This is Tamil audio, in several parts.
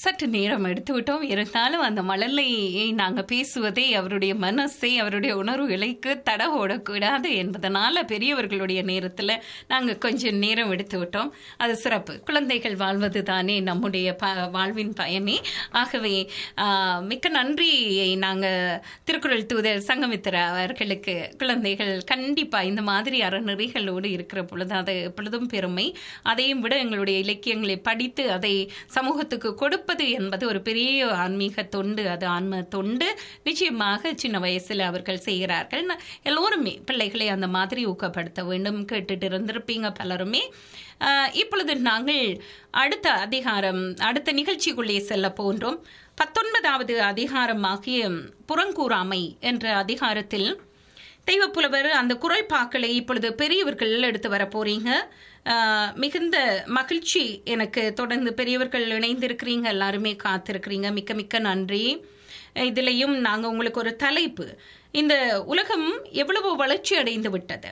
சற்று நேரம் எடுத்து விட்டோம் இருந்தாலும் அந்த மழலையை நாங்கள் பேசுவதை அவருடைய மனசை அவருடைய உணர்வுகளுக்கு தட ஓடக்கூடாது என்பதனால பெரியவர்களுடைய நேரத்தில் நாங்கள் கொஞ்சம் நேரம் எடுத்து விட்டோம் அது சிறப்பு குழந்தைகள் வாழ்வது தானே நம்முடைய ப வாழ்வின் பயனே ஆகவே ஆஹ், மிக்க நன்றியை நாங்கள் திருக்குறள் தூதர் சங்கமித்திர அவர்களுக்கு குழந்தைகள் கண்டிப்பாக இந்த மாதிரி அறநெறிகளோடு இருக்கிற பொழுது அது எப்பொழுதும் பெருமை அதையும் விட எங்களுடைய இலக்கியங்களை படித்து அதை சமூகத்துக்கு கொடுப்பது என்பது ஒரு பெரிய ஆன்மீக தொண்டு அது ஆன்ம தொண்டு நிச்சயமாக சின்ன வயசில் அவர்கள் செய்கிறார்கள் ந- எல்லோருமே பிள்ளைகளை அந்த மாதிரி ஊக்கப்படுத்த வேண்டும் கேட்டுட்டு இருந்திருப்பீங்க பலருமே ஆஹ், இப்பொழுது நாங்கள் அடுத்த அதிகாரம் அடுத்த நிகழ்ச்சிக்குள்ளே செல்ல போன்றோம் பத்தொன்பதாவது அதிகாரமாகிய புறங்கூறாமை என்ற அதிகாரத்தில் தெய்வப்புலவர் அந்த குரல் பாக்களை இப்பொழுது பெரியவர்கள் எடுத்து வர போறீங்க ஆஹ், மிகுந்த மகிழ்ச்சி எனக்கு தொடர்ந்து பெரியவர்கள் இணைந்திருக்கிறீங்க எல்லாருமே காத்திருக்கிறீங்க மிக்க மிக்க நன்றி இதுலயும் நாங்க உங்களுக்கு ஒரு தலைப்பு இந்த உலகம் எவ்வளவு வளர்ச்சி அடைந்து விட்டது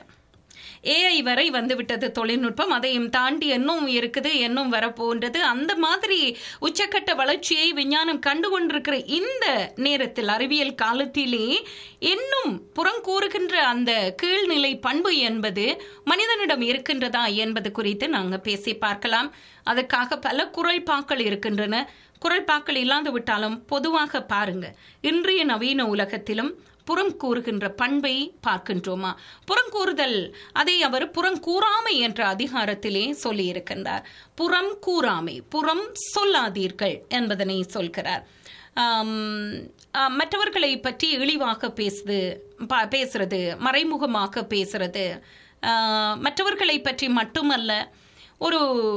ஏஐ வரை வந்துவிட்டது தொழில்நுட்பம் அதையும் தாண்டி இன்னும் இருக்குது இன்னும் வரப்போன்றது அந்த மாதிரி உச்சக்கட்ட வளர்ச்சியை விஞ்ஞானம் கண்டு கொண்டிருக்கிற இந்த நேரத்தில் அறிவியல் காலத்திலே இன்னும் புறங்கூறுகின்ற அந்த கீழ்நிலை பண்பு என்பது மனிதனிடம் இருக்கின்றதா என்பது குறித்து நாங்க பேசி பார்க்கலாம் அதற்காக பல குரல்பாக்கள் இருக்கின்றன குரல்பாக்கள் இல்லாது விட்டாலும் பொதுவாக பாருங்க இன்றைய நவீன உலகத்திலும் புறம் கூறுகின்ற பண்பை பார்க்கின்றோமா புறங்கூறுதல் அதை அவர் புறங்கூறாமை என்ற அதிகாரத்திலே சொல்லியிருக்கின்றார் புறம் கூறாமை புறம் சொல்லாதீர்கள் என்பதனை சொல்கிறார் ஆம், ஆ, மற்றவர்களை பற்றி இழிவாக பேசுது ப- பேசுறது மறைமுகமாக பேசுறது ஆ, மற்றவர்களை பற்றி மட்டுமல்ல ஒரு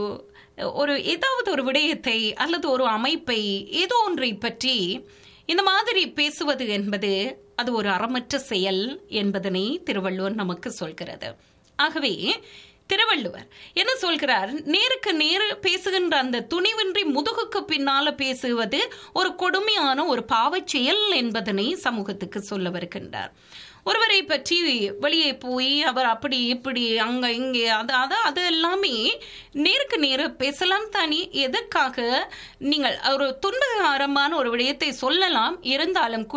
ஒரு ஏதாவது ஒரு விடயத்தை அல்லது ஒரு அமைப்பை ஏதோ ஒன்றை பற்றி இந்த மாதிரி பேசுவது என்பது அது ஒரு அறமற்ற செயல் என்பதனை திருவள்ளுவர் நமக்கு சொல்கிறது ஆகவே திருவள்ளுவர் என்ன சொல்கிறார் நேருக்கு நேரு பேசுகின்ற அந்த துணிவின்றி முதுகுக்கு பின்னால பேசுவது ஒரு கொடுமையான ஒரு பாவச் செயல் என்பதனை சமூகத்துக்கு சொல்ல வருகின்றார் ஒருவரை பற்றி வெளியே போய் அவர் அப்படி இப்படி அங்க இங்கே அது அது அது எல்லாமே நேருக்கு நேரு பேசலாம் தானே எதற்காக நீங்கள் ஒரு துன்பகரமான ஒரு விடயத்தை சொல்லலாம் இருந்தாலும் கூட